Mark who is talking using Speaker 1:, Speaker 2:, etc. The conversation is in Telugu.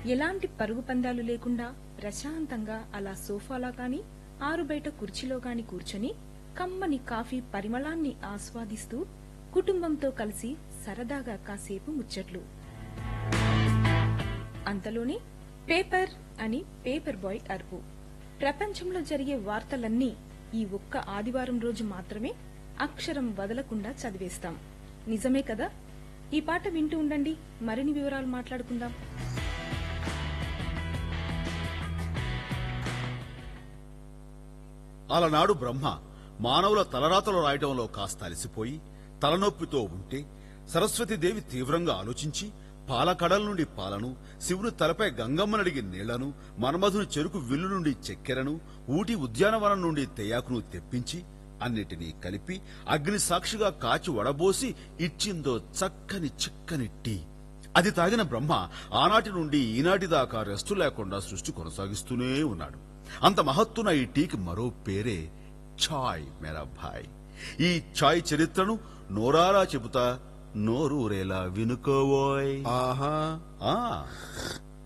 Speaker 1: ఎలాంటి పరుగు పందాలు లేకుండా ప్రశాంతంగా అలా సోఫాలో కాని ఆరు బయట కుర్చీలో కాని కూర్చొని కమ్మని కాఫీ పరిమళాన్ని ఆస్వాదిస్తూ కుటుంబంతో కలిసి సరదాగా కాసేపు ముచ్చట్లు అంతలోనే పేపర్ అని పేపర్ బాయ్ అరుపు ప్రపంచంలో జరిగే వార్తలన్నీ ఈ ఒక్క ఆదివారం రోజు మాత్రమే అక్షరం వదలకుండా చదివేస్తాం నిజమే కదా ఈ పాట వింటూ ఉండండి మరిన్ని వివరాలు మాట్లాడుకుందాం
Speaker 2: అలనాడు బ్రహ్మ మానవుల తలరాతలు రాయటంలో కాస్త అలసిపోయి తలనొప్పితో ఉంటే సరస్వతీదేవి తీవ్రంగా ఆలోచించి పాలకడల నుండి పాలను శివుని తలపై గంగమ్మనడిగి నీళ్లను మన్మధుని చెరుకు విల్లు నుండి చక్కెరను ఊటి ఉద్యానవనం నుండి తెయాకును తెప్పించి అన్నిటినీ కలిపి అగ్ని సాక్షిగా కాచి వడబోసి ఇచ్చిందో చక్కని చిక్కని టీ అది తాగిన బ్రహ్మ ఆనాటి నుండి ఈనాటి దాకా రెస్టు లేకుండా సృష్టి కొనసాగిస్తూనే ఉన్నాడు అంత మహత్తున ఈ టీకి మరో పేరే ఛాయ్ మేరా భాయ్ ఈ ఛాయ్ చరిత్రను నోరారా చెబుతా నోరూరేలా వినుకోవోయ్
Speaker 3: ఆహా
Speaker 2: ఆ